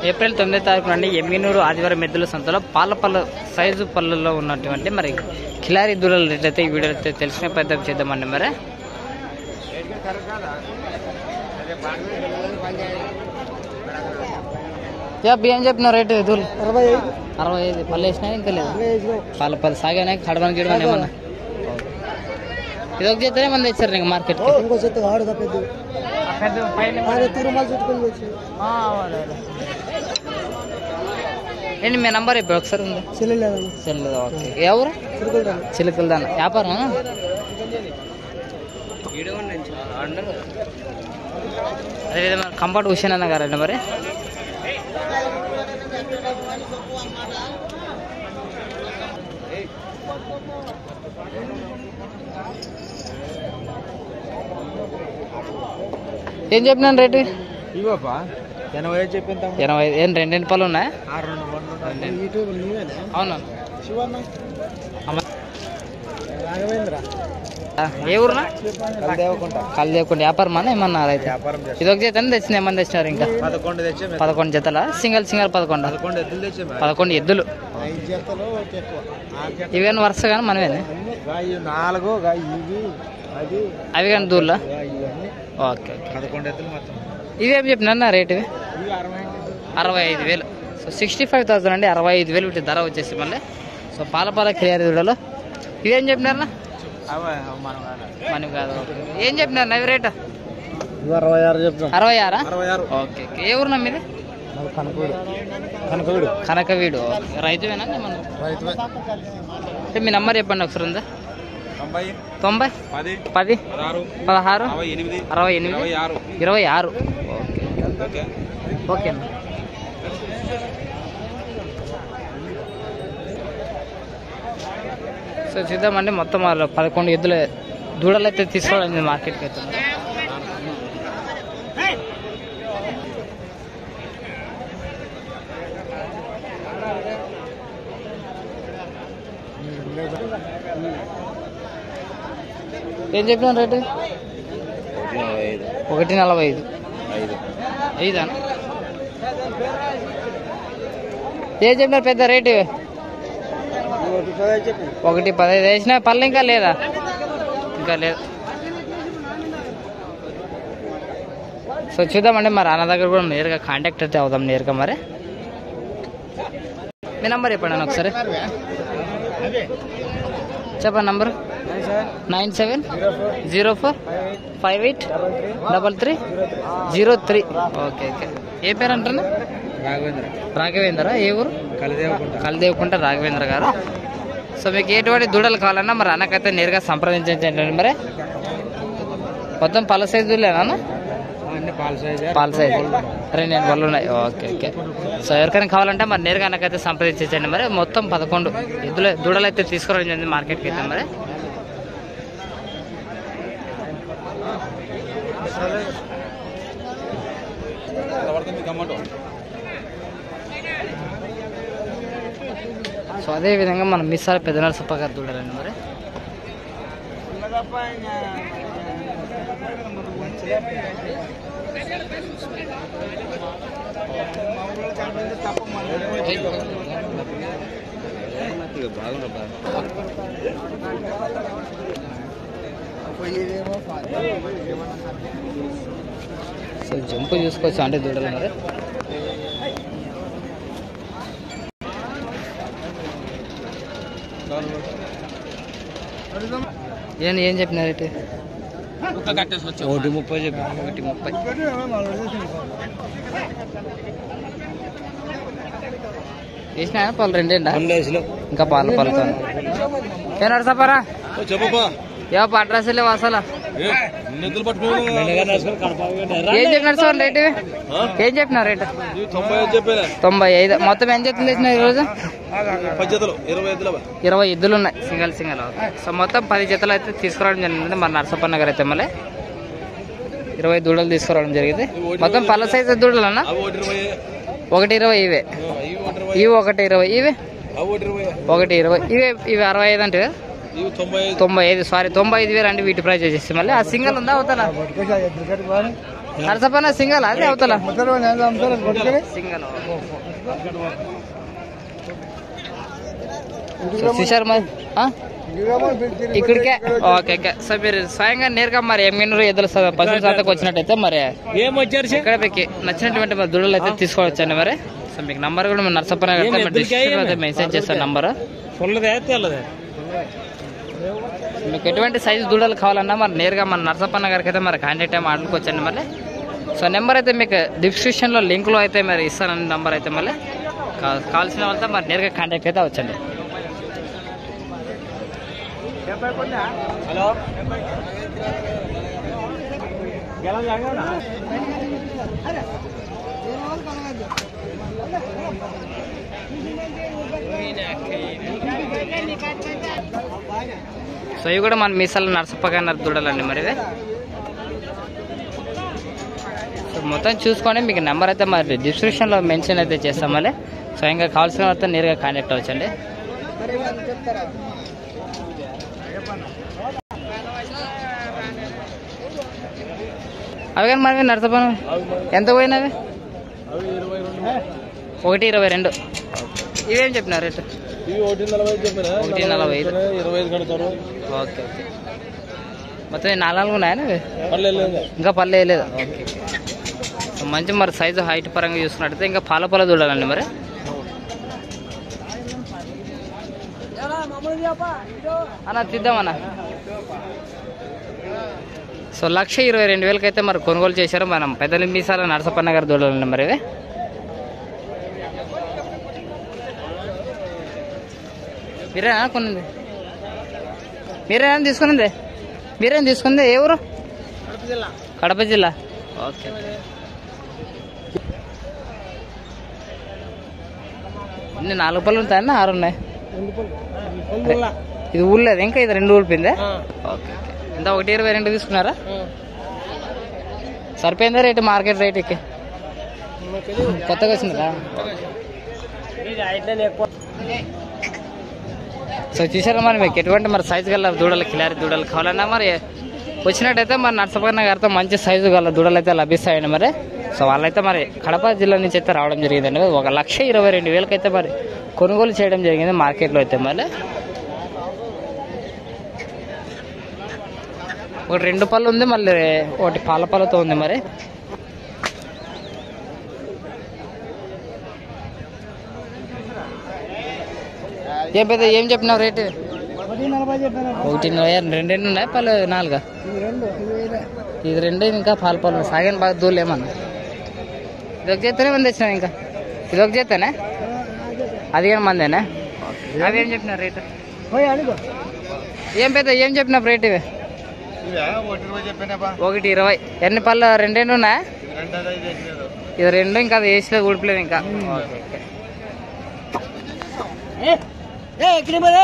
April తొమ్మిదో తారీఖు నుండి ఎమ్మినూరు ఆదివారం ఎద్దుల సంతలో పాల పళ్ళ సైజు పళ్ళల్లో ఉన్నటువంటి మరి కిలారీ దూడల రేట్ అయితే ఈ వీడియో అయితే తెలిసిన ప్రయత్నం చేద్దామండి మరి యా బియ్యం చెప్పిన రేటు దూలు అరవై ఐదు అరవై ఐదు పళ్ళు వేసినా ఇంకా లేదు అరవై ఐదు పాల పళ్ళు సాగానే కడమని గిడమని ఏమన్నా ఇది ఒక చేతనే మంది తెచ్చారు ఇంకా మార్కెట్కి ఇంకో చెత్త ఆడు తప్పదు ఆయన తిరుమల చుట్టుకొని వచ్చి ఏంటి మీ నంబర్ ఇప్పుడు ఒకసారి ఉంది చెల్లెలేదండి చెల్లెదు ఓకే ఎవరు తిరుగుతాను చిలుకల దాన వ్యాపారం అదేవిధంగా కంఫర్ట్ హుషన్ అన్న గారండి మరి ఏం చెప్పినాను రేటు ఇవ్వపా ఎనభై ఐదు చెప్పింది ఎనభై ఐదు ఏం రెండు రెండు పళ్ళు ఉన్నాయా ఆరు రెండు వందలు యూట్యూబ్ నీవేనా అవునా శివన్న అమ్మ. రాఘవేంద్ర ఆ, ఏ ఊరునా దేవకుంట కాలు చేయకుండా వ్యాపారం అన్న ఏమన్నా అయితే వ్యాపారం చేస్తాం ఇది ఒక జత తెచ్చింది ఏమన్నా తెచ్చినారు ఇంకా పదకొండు తెచ్చే పదకొండు జతల సింగల్ సింగల్ పదకొండు పదకొండు ఎద్దులు తెచ్చే పదకొండు ఎద్దులు ఐదు జతలు ఒక ఎక్కువ ఆరు జతలు ఇవేనా వరుసగా మనమేనా అన్ని గాయ నాలుగు గాయ ఇవి అది అవి కానీ దూర్లా గాయ ఇవన్నీ ఓకే ఓకే పదకొండు ఎద్దులు మొత్తం ఇవేం చెప్పినా రేట్ ఇవి ఇవి అరవై ఐదు అరవై ఐదు వేలు సో సిక్స్టీ ఫైవ్ థౌసండ్ అండి అరవై ఐదు వేలు వీటి ధర వచ్చేసి మళ్ళీ సో పాల పాల క్లియర్ దూడలో ఇవేం చెప్పినారన్నా మనం మనకి కాదు ఓకే. ఏం చెప్పినారు అవి రేటు ఇవి అరవై ఆరు చెప్తాం అరవై ఆరా అరవై ఆరు ఓకే ఓకే. ఏ ఊరునా మీది కనకూడు కనకూడు కనకవీడు ఓకే. రైతువేనా మనం రైతు అంటే మీ నంబర్ చెప్పండి ఒకసారి ఉందా తొంభై తొంభై పది పది పదహారు పదహారు అరవై ఎనిమిది అరవై ఎనిమిది ఆరు ఇరవై ఆరు ఓకే ఓకే ఓకే అన్న సో చూద్దామండి మొత్తం వాళ్ళు పదకొండు ఎద్దులు దూడలు అయితే తీసుకోవడం మార్కెట్కి అయితే మరి. ఏం చెప్పిన రేటు ఐదు ఒకటి నలభై ఐదు ఐదు ఐదా ఏం చెప్పినారు పెద్ద రేటు చెప్పు ఒకటి పదహైదు వేసినా పళ్ళు ఇంకా లేదా ఇంకా లేదు సో చూద్దామండి మరి అన్న దగ్గర కూడా నేరుగా కాంటాక్ట్ అయితే అవుదాం నేరుగా మరి మీ నంబర్ చెప్పండి అన్న ఒకసారి చెప్పండి number nine seven zero four five eight double three zero three okay okay ఏ పేరు అంటున్నా రాఘవేంద్ర రాఘవేంద్ర ఏ ఊరు కలిదేవకుంట కలిదేవకుంట రాఘవేంద్ర గారు సో మీకు ఎటువంటి దూడలు కావాలన్నా మరి అన్నకైతే నేరుగా సంప్రదించండి మరి మొత్తం పళ్ళ సైజులేనా అన్ని పాల సైజ్ పాల సైజు రెండు రెండు పళ్ళు ఉన్నాయి ఓకే ఓకే సో ఎవరికైనా కావాలంటే మరి నేరుగా అన్నకైతే సంప్రదించండి మరి మొత్తం పదకొండు ఎద్దుల దూడలు అయితే తీసుకురావడం జరిగింది మార్కెట్కి అయితే మరి సో అదే విధంగా మనం మిస్సాల పెద్ద నరసప్ప గారు దూడాలండి మరి సో జంప్ చూసుకోవచ్చు అంటే దూడలు మరి ఏం ఏం చెప్పిన రేటు ఒకటి ముప్పై చెప్పి ఒకటి ముప్పై వేసిన పాలు రెండేండా ఇంకా పాలు పాలు ఏ నరసప్పరా చెప్పపా ఏ అడ్రస్ లేవు అసలు నిద్రలు పట్టుకుని ఏం చెప్పినారు సార్ రేటు ఏం చెప్పినారు రేటు తొంభై ఐదు చెప్పారా తొంభై ఐదు మొత్తం ఎంత చెప్తుంది తెచ్చిన ఈరోజు పది జతలు ఇరవై ఐదుల ఇరవై ఎద్దులు ఉన్నాయి సింగల్ సింగల్ సో మొత్తం పది జతలు అయితే తీసుకురావడం జరిగింది మన నరసప్పన్న గారు అయితే మళ్ళీ ఇరవై దూడలు తీసుకురావడం జరిగింది మొత్తం పళ్ళ సైజు దూడలు అన్న అవి ఒకటి ఇరవై ఒకటి ఇరవై ఇవే ఇవి ఒకటి ఇరవై ఇవి ఒకటి ఇరవై ఇవే అవి ఒకటి ఇరవై ఒకటి ఇరవై ఇవే ఇవి అరవై ఐదు అంటే ఇవి తొంభై ఐదు తొంభై ఐదు సారీ తొంభై ఐదు వేలు అంటే వీటి ప్రైస్ వచ్చేసి మళ్ళీ ఆ సింగల్ ఉందా అవుతానా నరసపన్న సింగల్ అది అవతల మొదలు అమ్ముతారు కొట్టుకొని సింగల్ చూశారు మరి ఆ? ఇక్కడికే ఓకే ఓకే సో మీరు స్వయంగా నేరుగా మరి ఎమ్మినూరు ఎదురు పశువుల సంతకు వచ్చినట్టయితే మరి ఏం వచ్చారు సార్? ఇక్కడ మీకు నచ్చినటువంటి మరి దుడలు అయితే తీసుకోవచ్చండి మరి సో మీకు నంబర్ కూడా మీరు నర్సపన్న కడితే మరి డిస్క్రిప్షన్ అయితే మెసేజ్ చేస్తాను నంబర్ ఫుల్దే తెల్లదే మీకు ఎటువంటి సైజు దూడలు కావాలన్నా మరి నేరుగా మన నర్సపన్న గారికి అయితే మరి కాంటాక్ట్ అయ్యి మాట్లాడుకోవచ్చండి మళ్ళీ సో నెంబర్ అయితే మీకు డిస్క్రిప్షన్లో లింక్లో అయితే మరి ఇస్తానండి నెంబర్ అయితే మళ్ళీ కా- కావాల్సిన వాళ్ళతో మరి నేరుగా కాంటాక్ట్ అయితే అవ్వచ్చండి హలో ఎలా జాగా సో ఇవి కూడా మన మీసాల నర్సప్పగా దూడాలండి మరి ఇవి సో మొత్తం చూసుకొని మీకు నెంబర్ అయితే మరి డిస్క్రిప్షన్లో మెన్షన్ అయితే చేస్తాం మళ్ళీ సో ఇంకా కావాల్సిన వాళ్ళతో నేరుగా కాంటాక్ట్ అవ్వచ్చండి అవి కానీ మరి నర్సపన ఎంత పోయినవి ఒకటి ఇరవై రెండు ఇవేం చెప్పినారు రేటు ఇవి ఒకటి నలభై చెప్పిన ఒకటి నలభై ఐదు ఇరవై ఐదు కడతారు ఓకే ఓకే మొత్తం ఈ నాలుగు ఉన్నాయా ఇవి? పర్లేదు ఇంకా పల్లె వేయలేదు ఓకే సో మంచి మరి సైజు హైట్ పరంగా చూసుకున్నట్టయితే ఇంకా పాల పాల చూడాలండి మరి అన్న తీద్దామన్న సో లక్ష ఇరవై రెండు వేలకి అయితే మరి కొనుగోలు చేశారు మనం పెద్దలు మీసాల నరసపన్న గారు చూడాలండి మరి ఇవి మీరేనా కొనింది మీరేనా తీసుకునింది మీరేం తీసుకుంది ఏ ఊరు కడప జిల్లా ఓకే ఇన్ని నాలుగు పళ్ళు ఉంటాయన్న ఆరు ఉన్నాయి ఇది ఊళ్ళేది ఇంకా ఇది రెండు ఊడిపోయిందే ఓకే ఓకే ఎంత ఒకటి ఇరవై రెండు తీసుకున్నారా సరిపోయిందా రేటు మార్కెట్ రేటుకి కొత్తగా వచ్చిందా సో చూసారా మరి మీకు ఎటువంటి మరి సైజు గల దూడలు కిలారి దూడలు కావాలన్నా మరి వచ్చినట్టయితే మరి నర్సపన్న గారితో మంచి సైజు గల దూడలు అయితే లభిస్తాయండి మరి సో వాళ్ళైతే మరి కడప జిల్లా నుంచి అయితే రావడం జరిగిందండి ఒక లక్ష ఇరవై రెండు వేలకైతే మరి కొనుగోలు చేయడం జరిగింది మార్కెట్లో అయితే మరి ఒకటి రెండు పళ్ళు ఉంది మళ్ళీ ఒకటి పాల పళ్ళతో ఉంది మరి ఏం పెద్ద ఏం చెప్పినావు రేటు ఒకటి నలభై చెప్పాను ఒకటి రెండు రెండు ఉన్నాయి పళ్ళు నాలుగా ఇది రెండు ఇది వేరే ఇది రెండు ఇంకా పాలు పాలు సాగాను బాగా దూలు ఏమన్నా ఇది ఒక చేతనే మంది వచ్చినావు ఇంకా ఇది ఒక చేతనే అది కానీ మందేనా అవి ఏం చెప్పినారు రేటు పోయి అడుగు ఏం పెద్ద ఏం చెప్పినావు రేటు ఇవి ఒకటి ఇరవై చెప్పానప్పా ఒకటి ఇరవై ఎన్ని పళ్ళు రెండు రెండు ఉన్నాయా రెండు అదే చేసినారు ఇది రెండు ఇంకా అది వేసలేదు ఊడిపోలేదు ఇంకా ఓకే, ఓకే. ఏ ఇక్కడ మరి